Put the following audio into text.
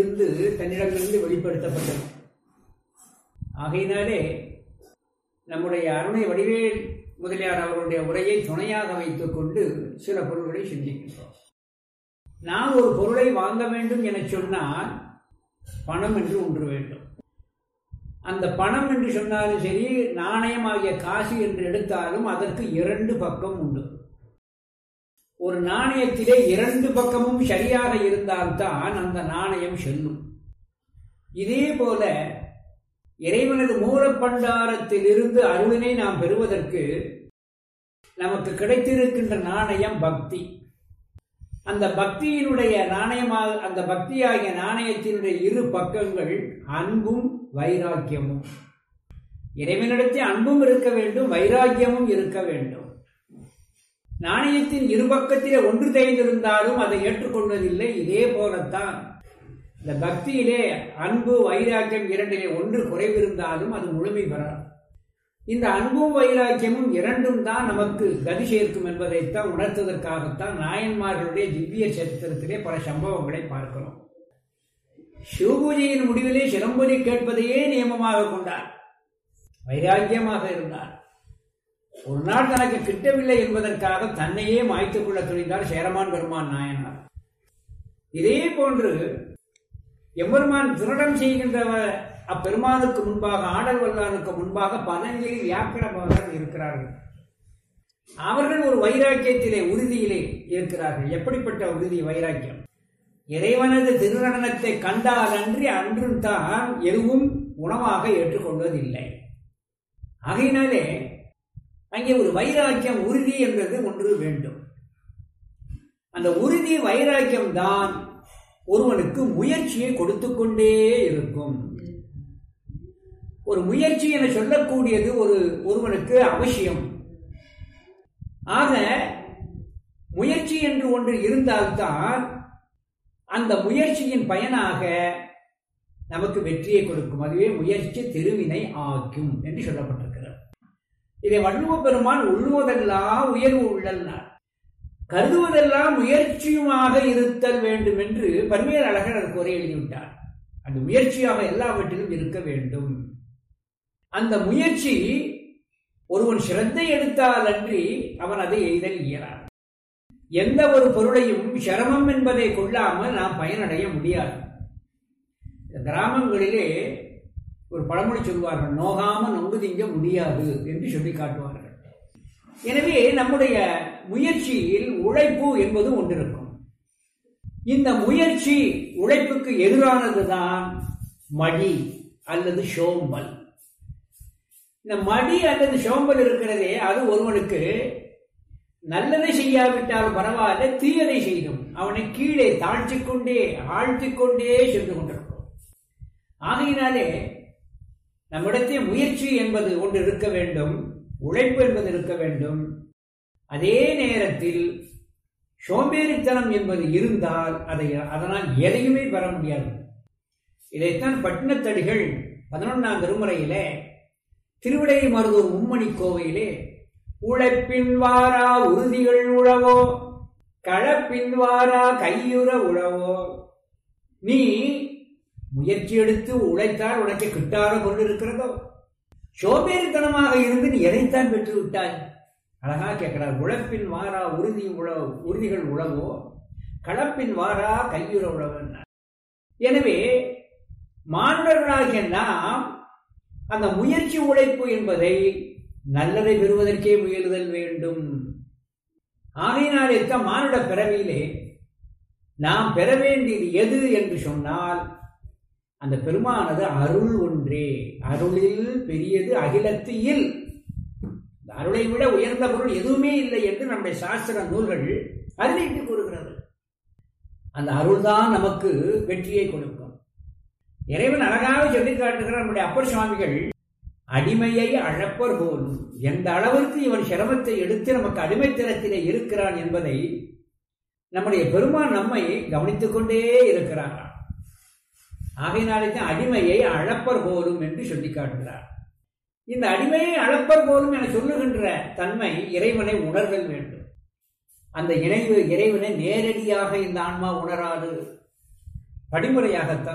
இருந்து தன்னிடமிருந்து வெளிப்படுத்தப்பட்டது ஆகையினாலே நம்முடைய அருணை வடிவேல் முதலியார் அவர்களுடைய உரையை துணையாக வைத்துக் கொண்டு சில பொருள்களை சிந்திக்கின்றோம் நாம் ஒரு பொருளை வாங்க வேண்டும் என சொன்னால் பணம் என்று ஒன்று வேண்டும் அந்த பணம் என்று சொன்னாலும் சரி நாணயமாகிய காசு என்று எடுத்தாலும் அதற்கு இரண்டு பக்கம் உண்டு ஒரு நாணயத்திலே இரண்டு பக்கமும் சரியாக இருந்தால்தான் அந்த நாணயம் செல்லும் இதே போல இறைவனது மூலப்பண்டாரத்தில் இருந்து அருளினை நாம் பெறுவதற்கு நமக்கு கிடைத்திருக்கின்ற நாணயம் பக்தி அந்த பக்தியினுடைய நாணயமாக அந்த பக்தியாகிய நாணயத்தினுடைய இரு பக்கங்கள் அன்பும் வைராக்கியமும் இறைவனிடத்தில் அன்பும் இருக்க வேண்டும் வைராக்கியமும் இருக்க வேண்டும் நாணயத்தின் இரு பக்கத்திலே ஒன்று தேய்ந்திருந்தாலும் அதை ஏற்றுக்கொள்வதில்லை இதே போலத்தான் இந்த பக்தியிலே அன்பு வைராக்கியம் இரண்டிலே ஒன்று குறைவிருந்தாலும் அது முழுமை பெறாது இந்த அன்பும் வைராக்கியமும் இரண்டும் தான் நமக்கு கதி சேர்க்கும் என்பதைத்தான் உணர்த்துவதற்காகத்தான் நாயன்மார்களுடைய திவ்ய சரித்திரத்திலே பல சம்பவங்களை பார்க்கிறோம் சிவபூஜையின் முடிவிலே சிலம்பொலி கேட்பதையே நியமமாக கொண்டார் வைராக்கியமாக இருந்தார் ஒரு நாள் தனக்கு கிட்டவில்லை என்பதற்காக தன்னையே மாய்த்துக் கொள்ள துணிந்தார் சேரமான் பெருமான் நாயனார் இதே போன்று எம்பெருமான் திருடம் செய்கின்ற அப்பெருமானுக்கு முன்பாக ஆடல் வல்லானுக்கு முன்பாக பதஞ்சலி வியாக்கரமாக இருக்கிறார்கள் அவர்கள் ஒரு வைராக்கியத்திலே உறுதியிலே இருக்கிறார்கள் எப்படிப்பட்ட உறுதி வைராக்கியம் இறைவனது திருநடனத்தை கண்டால் அன்றி அன்றும் தான் எதுவும் உணவாக ஏற்றுக்கொள்வதில்லை ஆகையினாலே அங்கே ஒரு வைராக்கியம் உறுதி என்பது ஒன்று வேண்டும் அந்த உறுதி வைராக்கியம் தான் ஒருவனுக்கு முயற்சியை கொடுத்து கொண்டே இருக்கும் ஒரு முயற்சி என சொல்லக்கூடியது ஒரு ஒருவனுக்கு அவசியம் ஆக முயற்சி என்று ஒன்று இருந்தால்தான் அந்த முயற்சியின் பயனாக நமக்கு வெற்றியை கொடுக்கும் அதுவே முயற்சி திருவினை ஆக்கும் என்று சொல்லப்பட்டிருக்கிறது இதை வள்ளுவ பெருமான் உள்ளுவதெல்லாம் உயர்வு உள்ளல்னார் கருதுவதெல்லாம் முயற்சியுமாக இருத்தல் வேண்டும் என்று பன்மையர் அழகர் அதற்கு உரை எழுதிவிட்டார் அந்த முயற்சியாக எல்லாவற்றிலும் இருக்க வேண்டும் அந்த முயற்சி ஒருவன் சிரத்தை எடுத்தால் அன்றி அவன் அதை எய்தல் இயலார் எந்த ஒரு பொருளையும் சிரமம் என்பதை கொள்ளாமல் நாம் பயனடைய முடியாது கிராமங்களிலே ஒரு பழமொழி சொல்வார்கள் நோகாம நொங்கு திங்க முடியாது என்று சொல்லி காட்டுவார்கள் எனவே நம்முடைய முயற்சியில் உழைப்பு என்பது ஒன்றிருக்கும் இந்த முயற்சி உழைப்புக்கு எதிரானதுதான் மடி அல்லது சோம்பல் இந்த மடி அல்லது சோம்பல் இருக்கிறதே அது ஒருவனுக்கு நல்லதை செய்யாவிட்டால் பரவாயில்ல தீயதை செய்யும் அவனை கீழே தாழ்த்திக் கொண்டே ஆழ்த்திக் கொண்டே சென்று கொண்டிருக்கும் ஆகையினாலே நம்மிடத்தில் முயற்சி என்பது ஒன்று இருக்க வேண்டும் உழைப்பு என்பது இருக்க வேண்டும் அதே நேரத்தில் சோம்பேறித்தனம் என்பது இருந்தால் அதை அதனால் எதையுமே பெற முடியாது இதைத்தான் பட்டினத்தடிகள் பதினொன்றாம் திருமுறையிலே திருவிடை மருதூர் மும்மணி கோவையிலே உழைப்பின் வாரா உறுதிகள் உழவோ களப்பின் வாரா கையுற உழவோ நீ முயற்சி எடுத்து உழைத்தால் உனக்கு கிட்டார கொண்டு இருக்கிறதோ சோம்பேறித்தனமாக இருந்து நீ எதைத்தான் பெற்று விட்டாய் அழகா கேட்கிறார் உழைப்பின் வாரா உறுதி உழவு உறுதிகள் உழவோ களப்பின் வாரா கையுற உழவன்னார் எனவே மாணவர்களாகிய நாம் அந்த முயற்சி உழைப்பு என்பதை நல்லதை பெறுவதற்கே முயலுதல் வேண்டும் ஆகையினாலே தான் மானுட பிறவியிலே நாம் பெற வேண்டியது எது என்று சொன்னால் அந்த பெருமானது அருள் ஒன்றே அருளில் பெரியது அகிலத்தியில் அருளை விட உயர்ந்த பொருள் எதுவுமே இல்லை என்று நம்முடைய சாஸ்திர நூல்கள் அறிவித்து கூறுகிறது அந்த அருள்தான் நமக்கு வெற்றியை கொடுக்கும் இறைவன் அழகாக சொல்லி காட்டுகிற நம்முடைய அப்பர் சுவாமிகள் அடிமையை அழப்பர் போலும் எந்த அளவிற்கு இவன் சிரமத்தை எடுத்து நமக்கு அடிமைத்தனத்திலே இருக்கிறான் என்பதை நம்முடைய பெருமான் நம்மை கவனித்துக் கொண்டே இருக்கிறார் ஆகையினாலே தான் அடிமையை அழப்பர் போலும் என்று சொல்லி காட்டுகிறார் இந்த அடிமையை அளப்பர் போலும் என சொல்லுகின்ற தன்மை இறைவனை உணர்தல் வேண்டும் அந்த இணைவு இறைவனை நேரடியாக இந்த ஆன்மா உணராது படிமுறையாகத்தான்